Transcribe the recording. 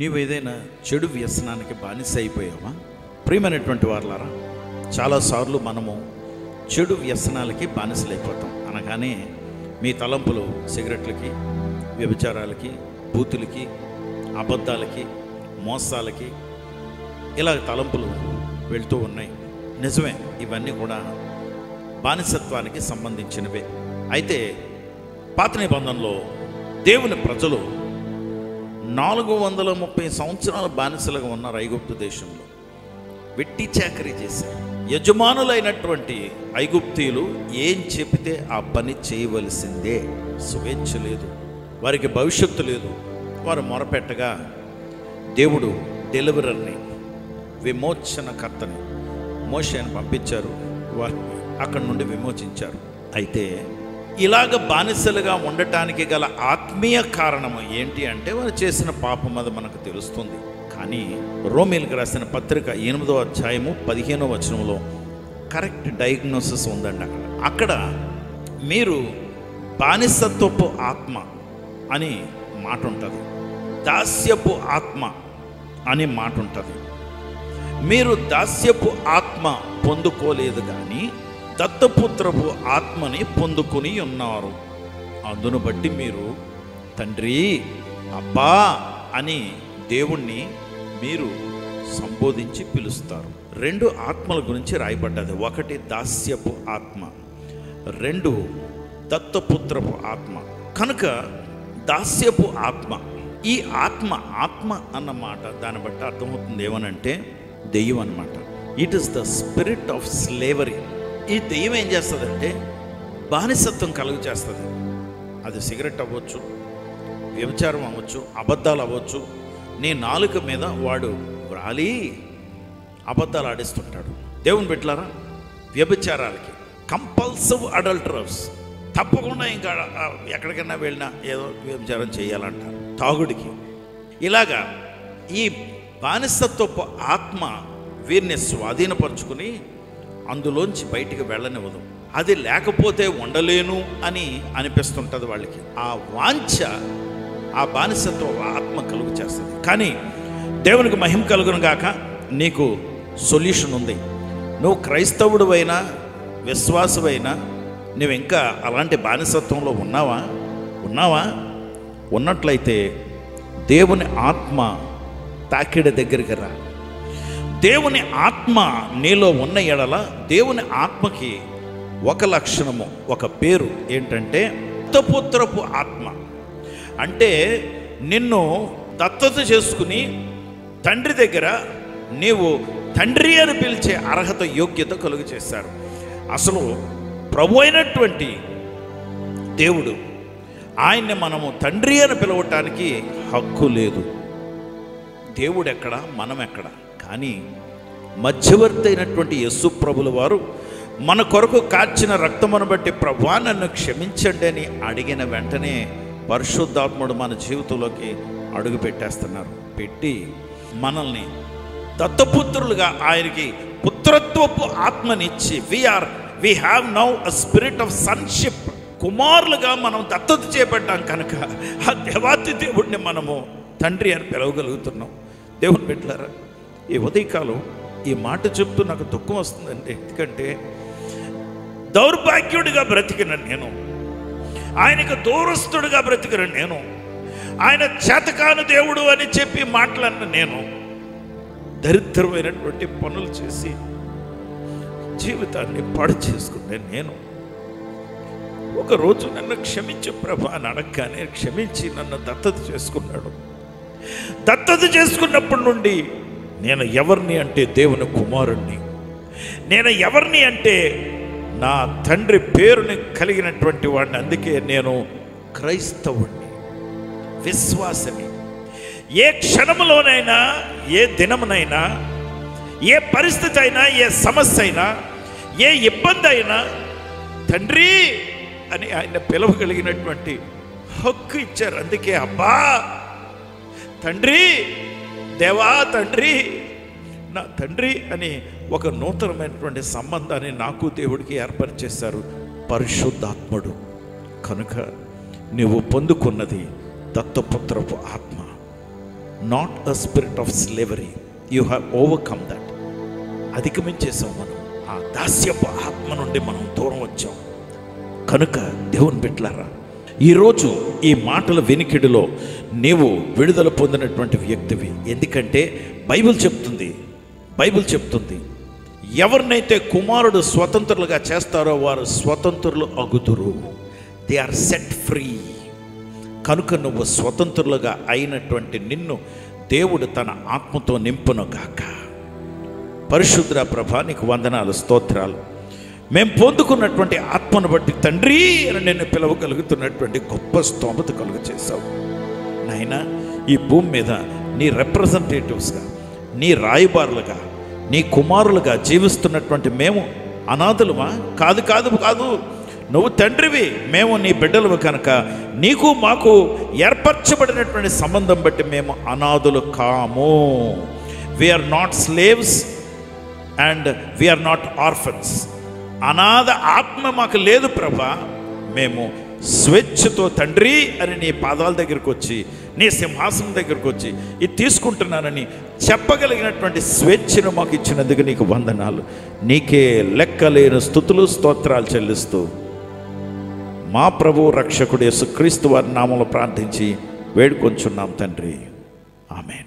నీవు ఏదైనా చెడు వ్యసనానికి బానిస అయిపోయావా ప్రియమైనటువంటి వారులారా చాలాసార్లు మనము చెడు వ్యసనాలకి బానిసలైపోతాం అనగానే మీ తలంపులు సిగరెట్లకి వ్యభిచారాలకి బూతులకి అబద్ధాలకి మోసాలకి ఇలా తలంపులు వెళ్తూ ఉన్నాయి నిజమే ఇవన్నీ కూడా బానిసత్వానికి సంబంధించినవే అయితే పాత నిబంధనలో దేవుని ప్రజలు నాలుగు వందల ముప్పై సంవత్సరాల బానిసలుగా ఉన్నారు ఐగుప్తు దేశంలో వెట్టి చాకరీ చేశారు యజమానులైనటువంటి ఐగుప్తీయులు ఏం చెబితే ఆ పని చేయవలసిందే స్వేచ్ఛ లేదు వారికి భవిష్యత్తు లేదు వారు మొరపెట్టగా దేవుడు డెలివరర్ని విమోచనకర్తని మోషేని పంపించారు వారిని అక్కడి నుండి విమోచించారు అయితే ఇలాగ బానిసలుగా ఉండటానికి గల ఆత్మీయ కారణం ఏంటి అంటే వారు చేసిన పాపం అది మనకు తెలుస్తుంది కానీ రోమిల్కి రాసిన పత్రిక ఎనిమిదో అధ్యాయము పదిహేనో వచనంలో కరెక్ట్ డయాగ్నోసిస్ ఉందండి అక్కడ అక్కడ మీరు బానిసత్వపు ఆత్మ అని మాట ఉంటుంది దాస్యపు ఆత్మ అని మాట ఉంటుంది మీరు దాస్యపు ఆత్మ పొందుకోలేదు కానీ దత్తపుత్రపు ఆత్మని పొందుకొని ఉన్నారు అందును బట్టి మీరు తండ్రి అబ్బా అని దేవుణ్ణి మీరు సంబోధించి పిలుస్తారు రెండు ఆత్మల గురించి రాయబడ్డది ఒకటి దాస్యపు ఆత్మ రెండు దత్తపుత్రపు ఆత్మ కనుక దాస్యపు ఆత్మ ఈ ఆత్మ ఆత్మ అన్న మాట దాన్ని బట్టి అర్థమవుతుంది ఏమనంటే దెయ్యం అన్నమాట it is the spirit of slavery ఈ దెయ్యం ఏం చేస్తుందంటే బానిసత్వం కలుగు చేస్తుంది అది సిగరెట్ అవ్వచ్చు వ్యభిచారం అవ్వచ్చు అబద్ధాలు అవ్వచ్చు నీ నాలుక మీద వాడు వ్రాలి అబద్ధాలు ఆడిస్తుంటాడు దేవుని బిడ్డలారా వ్యభిచారాలకి కంపల్సివ్ అడల్టరస్ తప్పకుండా ఇంకా ఆ, ఎక్కడికైనా వెళ్ళినా ఏదో వ్యభిచారం చేయాలంటారు తాగుడికి ఇలాగా ఈ బానిసత్వపు ఆత్మ వీరిని స్వాధీనపరుచుకుని అందులోంచి బయటికి వెళ్ళనివ్వదు అది లేకపోతే ఉండలేను అని అనిపిస్తుంటుంది వాళ్ళకి ఆ వాంఛ ఆ బానిసత్వ ఆత్మ కలుగు చేస్తుంది కానీ దేవునికి మహిమ కలుగును గాక నీకు సొల్యూషన్ ఉంది నువ్వు క్రైస్తవుడువైనా విశ్వాసమైనా నువ్వు ఇంకా అలాంటి బానిసత్వంలో ఉన్నావా ఉన్నావా ఉన్నట్లయితే దేవుని ఆత్మ తాకిడి దగ్గరికి రా దేవుని ఆత్మ నీలో ఉన్న ఎడల దేవుని ఆత్మకి ఒక లక్షణము ఒక పేరు ఏంటంటే దత్తపుత్రపు ఆత్మ అంటే నిన్ను దత్తత చేసుకుని తండ్రి దగ్గర నీవు తండ్రి అని పిలిచే అర్హత యోగ్యత కలుగు చేశారు అసలు ప్రభు అయినటువంటి దేవుడు ఆయన్ని మనము తండ్రి అని పిలవటానికి హక్కు లేదు దేవుడు ఎక్కడ మనం ఎక్కడ కానీ మధ్యవర్తి అయినటువంటి యస్సు ప్రభుల వారు మన కొరకు కాచిన రక్తమును బట్టి ప్రభా నన్ను క్షమించండి అని అడిగిన వెంటనే పరిశుద్ధాత్ముడు మన జీవితంలోకి అడుగు పెట్టేస్తున్నారు పెట్టి మనల్ని దత్తపుత్రులుగా ఆయనకి పుత్రత్వపు ఆత్మనిచ్చి we are we have now a spirit of sonship కుమారులుగా మనం దత్తత చేపట్టాం కనుక ఆ దేవాతి దేవుడిని మనము తండ్రి అని పిలవగలుగుతున్నాం దేవుని బిడ్డలారా ఈ ఉదయకాలం ఈ మాట చెప్తూ నాకు దుఃఖం వస్తుందండి ఎందుకంటే దౌర్భాగ్యుడిగా బ్రతికిన నేను ఆయనకు దూరస్తుడిగా బ్రతికిన నేను ఆయన చేతకాను దేవుడు అని చెప్పి మాట్లాడిన నేను దరిద్రమైనటువంటి పనులు చేసి జీవితాన్ని పాడు చేసుకునే నేను ఒకరోజు నన్ను క్షమించు ప్రభా అని అడగగానే క్షమించి నన్ను దత్తత చేసుకున్నాడు దత్తత చేసుకున్నప్పటి నుండి నేను ఎవరిని అంటే దేవుని కుమారుణ్ణి నేను ఎవరిని అంటే నా తండ్రి పేరుని కలిగినటువంటి వాడిని అందుకే నేను క్రైస్తవుణ్ణి విశ్వాసని ఏ క్షణములోనైనా ఏ దినమునైనా ఏ పరిస్థితి అయినా ఏ సమస్య అయినా ఏ ఇబ్బంది అయినా తండ్రి అని ఆయన పిలవగలిగినటువంటి హక్కు ఇచ్చారు అందుకే అబ్బా తండ్రి దేవా తండ్రి నా తండ్రి అని ఒక నూతనమైనటువంటి సంబంధాన్ని నాకు దేవుడికి ఏర్పరిచేశారు పరిశుద్ధాత్ముడు కనుక నువ్వు పొందుకున్నది దత్తపుత్రపు ఆత్మ not a spirit of slavery you have overcome that అధిగమించేసాం మనం ఆ దాస్యపు ఆత్మ నుండి మనం దూరం వచ్చాం కనుక దేవుని బిడ్డలారా ఈరోజు ఈ మాటల వెనికిడిలో నీవు విడుదల పొందినటువంటి వ్యక్తివి ఎందుకంటే బైబిల్ చెప్తుంది బైబిల్ చెప్తుంది ఎవరినైతే కుమారుడు స్వతంత్రులుగా చేస్తారో వారు స్వతంత్రులు అగుదురు దే ఆర్ సెట్ ఫ్రీ కనుక నువ్వు స్వతంత్రులుగా అయినటువంటి నిన్ను దేవుడు తన ఆత్మతో నింపును గాక పరిశుద్ర ప్రభా నీకు వందనాలు స్తోత్రాలు మేము పొందుకున్నటువంటి ఆత్మను బట్టి తండ్రి అని నేను పిలవగలుగుతున్నటువంటి గొప్ప స్తోమత కలుగు చేశావు నాయన ఈ భూమి మీద నీ రిప్రజెంటేటివ్స్గా నీ రాయబారులుగా నీ కుమారులుగా జీవిస్తున్నటువంటి మేము అనాథులమా కాదు కాదు కాదు నువ్వు తండ్రివి మేము నీ బిడ్డలము కనుక నీకు మాకు ఏర్పరచబడినటువంటి సంబంధం బట్టి మేము అనాథులు కాము we are not slaves and we are not orphans అనాథ ఆత్మ మాకు లేదు ప్రభా మేము స్వేచ్ఛతో తండ్రి అని నీ పాదాల దగ్గరికి వచ్చి నీ సింహాసనం దగ్గరికి వచ్చి ఇది తీసుకుంటున్నానని చెప్పగలిగినటువంటి స్వేచ్ఛను మాకు ఇచ్చినందుకు నీకు వందనాలు నీకే లెక్కలేని స్థుతులు స్తోత్రాలు చెల్లిస్తూ మా ప్రభు రక్షకుడు యేసుక్రీస్తు వారి నామంలో ప్రార్థించి వేడుకొంచున్నాం తండ్రి ఆమె